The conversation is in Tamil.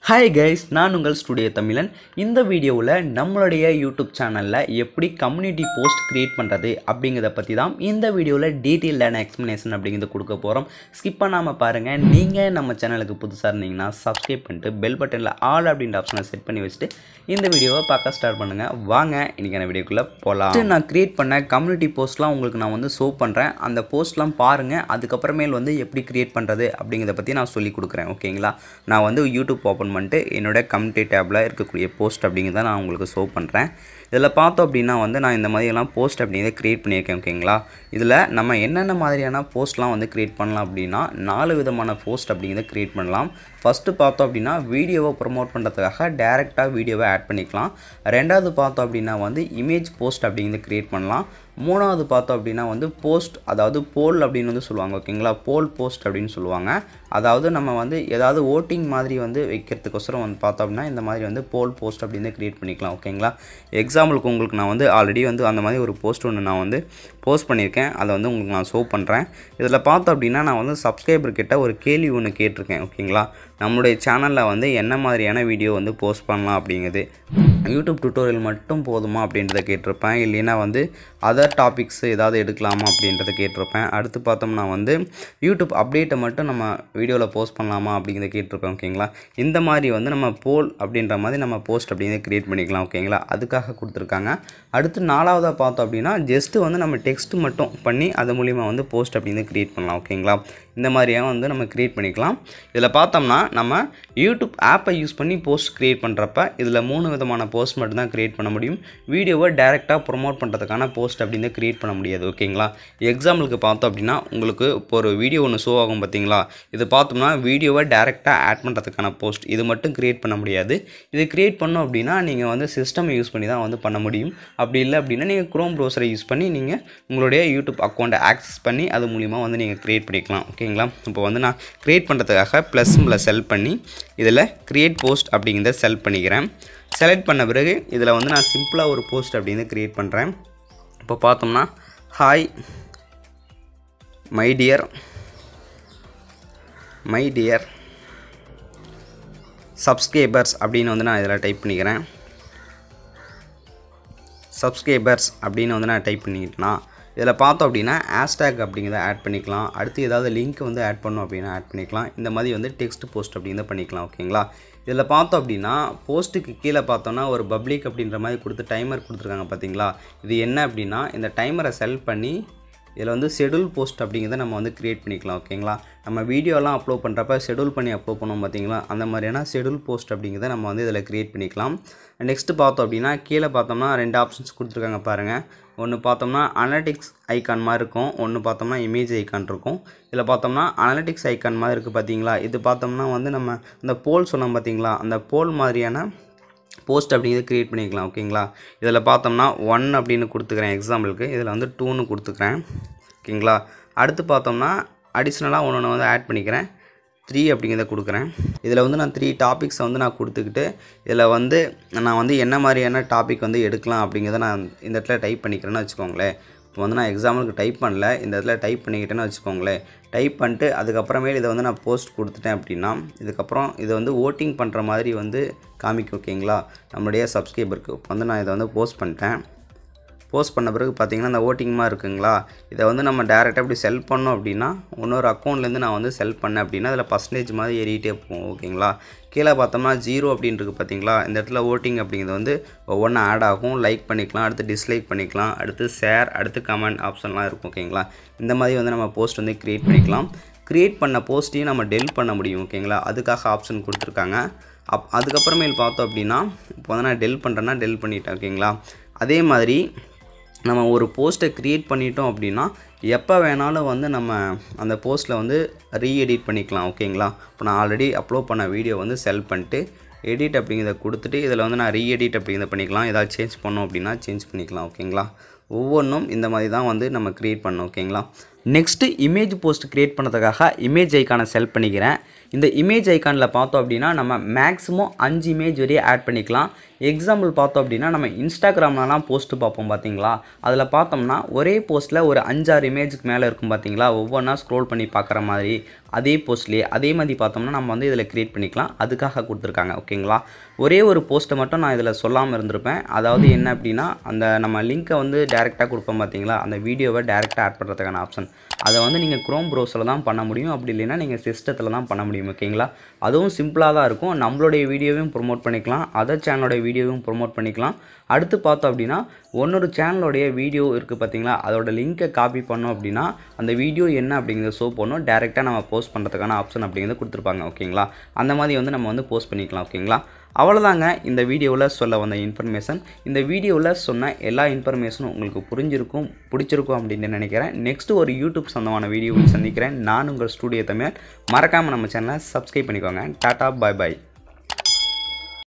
ஹாய் கைஸ் நான் உங்கள் ஸ்டுடியோ தமிழன் இந்த வீடியோவில் நம்மளுடைய யூடியூப் சேனலில் எப்படி கம்யூனிட்டி போஸ்ட் க்ரியேட் பண்ணுறது அப்படிங்கிறத பற்றி தான் இந்த வீடியோவில் டீட்டெயில்டான எக்ஸ்ப்ளனேஷன் அப்படிங்கிறத கொடுக்க போகிறோம் ஸ்கிப் பண்ணாமல் பாருங்கள் நீங்கள் நம்ம சேனலுக்கு புதுசாக இருந்தீங்கன்னா சப்ஸ்கிரைப் பண்ணிட்டு பெல் பட்டனில் ஆல் அப்படின்ற ஆப்ஷனை செட் பண்ணி வச்சுட்டு இந்த வீடியோவை பார்க்க ஸ்டார்ட் பண்ணுங்கள் வாங்க இன்றைக்கான வீடியோக்குள்ளே போகலாம் நான் க்ரியேட் பண்ண கம்யூனிட்டி போஸ்ட்லாம் உங்களுக்கு நான் வந்து ஷோ பண்ணுறேன் அந்த போஸ்ட்லாம் பாருங்கள் அதுக்கப்புறமேல் வந்து எப்படி க்ரியேட் பண்ணுறது அப்படிங்கிறத பற்றி நான் சொல்லி கொடுக்குறேன் ஓகேங்களா நான் வந்து யூடியூப் ஓப்பன் பண்ணிட்டு என்னோட கம்யூனிட்டி டேப்பில் இருக்கக்கூடிய போஸ்ட் அப்படிங்கிறத நான் உங்களுக்கு ஷோ பண்ணுறேன் இதில் பார்த்தோம் அப்படின்னா வந்து நான் இந்த மாதிரியெல்லாம் போஸ்ட் அப்படிங்கிறத க்ரியேட் பண்ணியிருக்கேன் ஓகேங்களா இதில் நம்ம என்னென்ன மாதிரியான போஸ்ட்லாம் வந்து க்ரியேட் பண்ணலாம் அப்படின்னா நாலு விதமான போஸ்ட் அப்படிங்கிறத க்ரியேட் பண்ணலாம் ஃபஸ்ட்டு பார்த்தோம் அப்படின்னா வீடியோவை ப்ரொமோட் பண்ணுறதுக்காக டேரெக்டாக வீடியோவை ஆட் பண்ணிக்கலாம் ரெண்டாவது பார்த்தோம் அப்படின்னா வந்து இமேஜ் போஸ்ட் அப்படிங்கிறத க்ரியேட் பண்ணலாம் மூணாவது பார்த்தோம் அப்படின்னா வந்து போஸ்ட் அதாவது போல் அப்படின்னு வந்து சொல்லுவாங்க ஓகேங்களா போல் போஸ்ட் அப்படின்னு சொல்லுவாங்க அதாவது நம்ம வந்து ஏதாவது ஓட்டிங் மாதிரி வந்து வைக்கிறதுக்கோசரம் வந்து பார்த்தோம் அப்படின்னா இந்த மாதிரி வந்து போல் போஸ்ட் அப்படின்னு க்ரியேட் பண்ணிக்கலாம் ஓகேங்களா எக்ஸாம்பிளுக்கு உங்களுக்கு நான் வந்து ஆல்ரெடி வந்து அந்த மாதிரி ஒரு போஸ்ட் ஒன்று நான் வந்து போஸ்ட் பண்ணியிருக்கேன் அதை வந்து உங்களுக்கு நான் ஷோ பண்ணுறேன் இதில் பார்த்தோம் அப்படின்னா நான் வந்து சப்ஸ்கிரைபர் கிட்ட ஒரு கேள்வி ஒன்று கேட்டிருக்கேன் ஓகேங்களா நம்மளுடைய சேனலில் வந்து என்ன மாதிரியான வீடியோ வந்து போஸ்ட் பண்ணலாம் அப்படிங்கிறது யூடியூப் டுட்டோரியல் மட்டும் போதுமா அப்படின்றத கேட்டிருப்பேன் இல்லைன்னா வந்து அதர் டாபிக்ஸ் ஏதாவது எடுக்கலாமா அப்படின்றத கேட்டிருப்பேன் அடுத்து பார்த்தோம்னா வந்து யூடியூப் அப்டேட்டை மட்டும் நம்ம வீடியோவில் போஸ்ட் பண்ணலாமா அப்படிங்கிறத கேட்டிருப்பேன் ஓகேங்களா இந்த மாதிரி வந்து நம்ம போல் அப்படின்ற மாதிரி நம்ம போஸ்ட் அப்படிங்கிறத க்ரியேட் பண்ணிக்கலாம் ஓகேங்களா அதுக்காக கொடுத்துருக்காங்க அடுத்து நாலாவதாக பார்த்தோம் அப்படின்னா ஜஸ்ட்டு வந்து நம்ம டெக்ஸ்ட் மட்டும் பண்ணி அது மூலிமா வந்து போஸ்ட் அப்படிங்கிறத க்ரியேட் பண்ணலாம் ஓகேங்களா இந்த மாதிரியாக வந்து நம்ம க்ரியேட் பண்ணிக்கலாம் இதில் பார்த்தோம்னா நம்ம யூடியூப் ஆப்பை யூஸ் பண்ணி போஸ்ட் க்ரியேட் பண்ணுறப்ப இதில் மூணு விதமான போஸ்ட் மட்டும் தான் க்ரியேட் பண்ண முடியும் வீடியோவை டேரெக்டாக ப்ரொமோட் பண்ணுறதுக்கான போஸ்ட் அப்படின்னு க்ரியேட் பண்ண முடியாது ஓகேங்களா எக்ஸாம்பிளுக்கு பார்த்தோம் அப்படின்னா உங்களுக்கு இப்போ ஒரு வீடியோ ஒன்று ஷோ ஆகும் பார்த்தீங்களா இது பார்த்தோம்னா வீடியோவை டேரெக்டாக ஆட் பண்ணுறதுக்கான போஸ்ட் இது மட்டும் க்ரியேட் பண்ண முடியாது இது க்ரியேட் பண்ணோம் அப்படின்னா நீங்கள் வந்து சிஸ்டம் யூஸ் பண்ணி தான் வந்து பண்ண முடியும் அப்படி இல்லை அப்படின்னா நீங்கள் க்ரோம் ப்ரௌசரை யூஸ் பண்ணி நீங்கள் உங்களுடைய யூடியூப் அக்கௌண்ட்டை ஆக்சஸ் பண்ணி அது மூலிமா வந்து நீங்கள் க்ரியேட் பண்ணிக்கலாம் ஓகேங்களா இப்போ வந்து நான் க்ரியேட் பண்ணுறதுக்காக ப்ளஸ் செல் பண்ணி இதில் க்ரியேட் போஸ்ட் அப்படிங்கிறத செல் பண்ணிக்கிறேன் செலக்ட் பண்ண பிறகு இதில் வந்து நான் சிம்பிளாக ஒரு போஸ்ட் அப்படிங்கிறத க்ரியேட் பண்ணுறேன் இப்போ பார்த்தோம்னா hi my dear my dear subscribers அப்படின்னு வந்து நான் இதில் டைப் பண்ணிக்கிறேன் சப்ஸ்கிரைபர்ஸ் அப்படின்னு வந்து நான் டைப் பண்ணிக்கிட்டேன்னா இதில் பார்த்தோம் அப்படின்னா ஹேஷ்டேக் அப்படிங்கிறத ஆட் பண்ணிக்கலாம் அடுத்து ஏதாவது லிங்க் வந்து ஆட் பண்ணோம் அப்படின்னா ஆட் பண்ணிக்கலாம் இந்த மாதிரி வந்து டெக்ஸ்ட் போஸ்ட் அப்படிங்கிறத பண்ணிக்கலாம் ஓகேங்களா இதில் பார்த்தோம் அப்படின்னா போஸ்ட்டுக்கு கீழே பார்த்தோன்னா ஒரு பப்ளிக் அப்படின்ற மாதிரி கொடுத்து டைமர் கொடுத்துருக்காங்க பார்த்தீங்களா இது என்ன அப்படின்னா இந்த டைமரை செல் பண்ணி இதில் வந்து ஷெடியூல் போஸ்ட் அப்படிங்கிறத நம்ம வந்து க்ரியேட் பண்ணிக்கலாம் ஓகேங்களா நம்ம வீடியோலாம் அப்லோட் பண்ணுறப்ப ஷெடியூல் பண்ணி அப்லோட் பண்ணோம் பார்த்தீங்களா அந்த மாதிரியான ஷெடியூல் போஸ்ட் அப்படிங்கிறத நம்ம வந்து இதில் க்ரியேட் பண்ணிக்கலாம் நெக்ஸ்ட்டு பார்த்தோம் அப்படின்னா கீழே பார்த்தோம்னா ரெண்டு ஆப்ஷன்ஸ் கொடுத்துருக்காங்க பாருங்கள் ஒன்று பார்த்தோம்னா அனலிட்டிக்ஸ் ஐக்கான் மாதிரி இருக்கும் ஒன்று பார்த்தோம்னா இமேஜ் ஐக்கான் இருக்கும் இதில் பார்த்தோம்னா அனலிட்டிக்ஸ் ஐக்கான் மாதிரி இருக்குது பார்த்தீங்களா இது பார்த்தோம்னா வந்து நம்ம இந்த போல் சொன்னோம் பார்த்தீங்களா அந்த போல் மாதிரியான போஸ்ட் அப்படிங்கிறது க்ரியேட் பண்ணிக்கலாம் ஓகேங்களா இதில் பார்த்தோம்னா ஒன் அப்படின்னு கொடுத்துக்கிறேன் எக்ஸாம்பிளுக்கு இதில் வந்து டூன்னு கொடுத்துக்கிறேன் ஓகேங்களா அடுத்து பார்த்தோம்னா அடிஷ்னலாக ஒன்று ஒன்று வந்து ஆட் பண்ணிக்கிறேன் த்ரீ அப்படிங்கிறத கொடுக்குறேன் இதில் வந்து நான் த்ரீ டாபிக்ஸை வந்து நான் கொடுத்துக்கிட்டு இதில் வந்து நான் வந்து என்ன மாதிரியான டாபிக் வந்து எடுக்கலாம் அப்படிங்கிறத நான் இந்த இடத்துல டைப் பண்ணிக்கிறேன்னு வச்சுக்கோங்களேன் இப்போ வந்து நான் எக்ஸாம்பிளுக்கு டைப் பண்ணல இந்த இடத்துல டைப் பண்ணிக்கிட்டேன்னு வச்சுக்கோங்களேன் டைப் பண்ணிட்டு அதுக்கப்புறமேல் இதை வந்து நான் போஸ்ட் கொடுத்துட்டேன் அப்படின்னா இதுக்கப்புறம் இதை வந்து ஓட்டிங் பண்ணுற மாதிரி வந்து காமிக்கும் ஓகேங்களா நம்மளுடைய சப்ஸ்கிரைபருக்கு இப்போ வந்து நான் இதை வந்து போஸ்ட் பண்ணிட்டேன் போஸ்ட் பண்ண பிறகு பார்த்தீங்கன்னா இந்த ஓட்டிங்மாக இருக்குங்களா இதை வந்து நம்ம டேரெக்டாக இப்படி செல் பண்ணோம் அப்படின்னா இன்னொரு அக்கௌண்ட்லேருந்து நான் வந்து செல் பண்ணேன் அப்படின்னா அதில் பர்சன்டேஜ் மாதிரி ஏறிட்டே போகும் ஓகேங்களா கீழே பார்த்தோம்னா ஜீரோ அப்படின்றது பார்த்தீங்களா இந்த இடத்துல ஓட்டிங் அப்படிங்கிறது வந்து ஒவ்வொன்றும் ஆட் ஆகும் லைக் பண்ணிக்கலாம் அடுத்து டிஸ்லைக் பண்ணிக்கலாம் அடுத்து ஷேர் அடுத்து கமெண்ட் ஆப்ஷன்லாம் இருக்கும் ஓகேங்களா இந்த மாதிரி வந்து நம்ம போஸ்ட் வந்து க்ரியேட் பண்ணிக்கலாம் க்ரியேட் பண்ண போஸ்ட்டையும் நம்ம டெல் பண்ண முடியும் ஓகேங்களா அதுக்காக ஆப்ஷன் கொடுத்துருக்காங்க அப் அதுக்கப்புறமேல் பார்த்தோம் அப்படின்னா இப்போ வந்து நான் டெல் பண்ணுறேன்னா டெல் பண்ணிட்டேன் ஓகேங்களா அதே மாதிரி நம்ம ஒரு போஸ்ட்டை க்ரியேட் பண்ணிட்டோம் அப்படின்னா எப்போ வேணாலும் வந்து நம்ம அந்த போஸ்ட்டில் வந்து ரீஎடிட் பண்ணிக்கலாம் ஓகேங்களா இப்போ நான் ஆல்ரெடி அப்லோட் பண்ண வீடியோ வந்து செல் பண்ணிட்டு எடிட் அப்படிங்கிறத கொடுத்துட்டு இதில் வந்து நான் ரீஎடிட் அப்படிங்கிறத பண்ணிக்கலாம் ஏதாவது சேஞ்ச் பண்ணோம் அப்படின்னா சேஞ்ச் பண்ணிக்கலாம் ஓகேங்களா ஒவ்வொன்றும் இந்த மாதிரி தான் வந்து நம்ம க்ரியேட் பண்ணோம் ஓகேங்களா நெக்ஸ்ட்டு இமேஜ் போஸ்ட் க்ரியேட் பண்ணுறதுக்காக இமேஜ் ஐக்கானை செல் பண்ணிக்கிறேன் இந்த இமேஜ் ஐக்கானில் பார்த்தோம் அப்படின்னா நம்ம மேக்ஸிமம் அஞ்சு இமேஜ் வரையும் ஆட் பண்ணிக்கலாம் எக்ஸாம்பிள் பார்த்தோம் அப்படின்னா நம்ம இன்ஸ்டாகிராம்லலாம் போஸ்ட்டு பார்ப்போம் பார்த்தீங்களா அதில் பார்த்தோம்னா ஒரே போஸ்ட்டில் ஒரு அஞ்சாறு இமேஜுக்கு மேலே இருக்கும் பார்த்தீங்களா ஒவ்வொன்றா ஸ்க்ரோல் பண்ணி பார்க்குற மாதிரி அதே போஸ்ட்லேயே அதே மாதிரி பார்த்தோம்னா நம்ம வந்து இதில் க்ரியேட் பண்ணிக்கலாம் அதுக்காக கொடுத்துருக்காங்க ஓகேங்களா ஒரே ஒரு போஸ்ட்டை மட்டும் நான் இதில் சொல்லாமல் இருந்திருப்பேன் அதாவது என்ன அப்படின்னா அந்த நம்ம லிங்க்கை வந்து டேரெக்டாக கொடுப்போம் பார்த்தீங்களா அந்த வீடியோவை டேரெக்டாக ஆட் பண்ணுறதுக்கான ஆப்ஷன் அதை வந்து நீங்கள் க்ரோம் ப்ரௌசரில் தான் பண்ண முடியும் அப்படி இல்லைன்னா நீங்கள் சிஸ்டத்தில் தான் பண்ண முடியும் ஓகேங்களா அதுவும் சிம்பிளாக தான் இருக்கும் நம்மளுடைய வீடியோவையும் ப்ரொமோட் பண்ணிக்கலாம் அதர் சேனலோடைய வீடியோவையும் ப்ரொமோட் பண்ணிக்கலாம் அடுத்து பார்த்தோம் அப்படின்னா ஒன்னொரு சேனலோடைய வீடியோ இருக்குது பார்த்தீங்களா அதோட லிங்க்கை காப்பி பண்ணோம் அப்படின்னா அந்த வீடியோ என்ன அப்படிங்கிறத ஷோ பண்ணோம் டேரெக்டாக நம்ம போஸ்ட் பண்ணுறதுக்கான ஆப்ஷன் அப்படிங்கிறத கொடுத்துருப்பாங்க ஓகேங்களா அந்த மாதிரி வந்து நம்ம வந்து போஸ்ட் பண்ணிக்கலாம் ஓகேங்களா அவ்வளோதாங்க இந்த வீடியோவில் சொல்ல வந்த இன்ஃபர்மேஷன் இந்த வீடியோவில் சொன்ன எல்லா இன்ஃபர்மேஷனும் உங்களுக்கு புரிஞ்சிருக்கும் பிடிச்சிருக்கும் அப்படின்னு நினைக்கிறேன் நெக்ஸ்ட்டு ஒரு யூடியூப் சொந்தமான வீடியோவில் சந்திக்கிறேன் நான் உங்கள் ஸ்டூடியோ தமிழ் மறக்காமல் நம்ம சேனலை சப்ஸ்கிரைப் பண்ணிக்கோங்க டாட்டா பாய் பாய்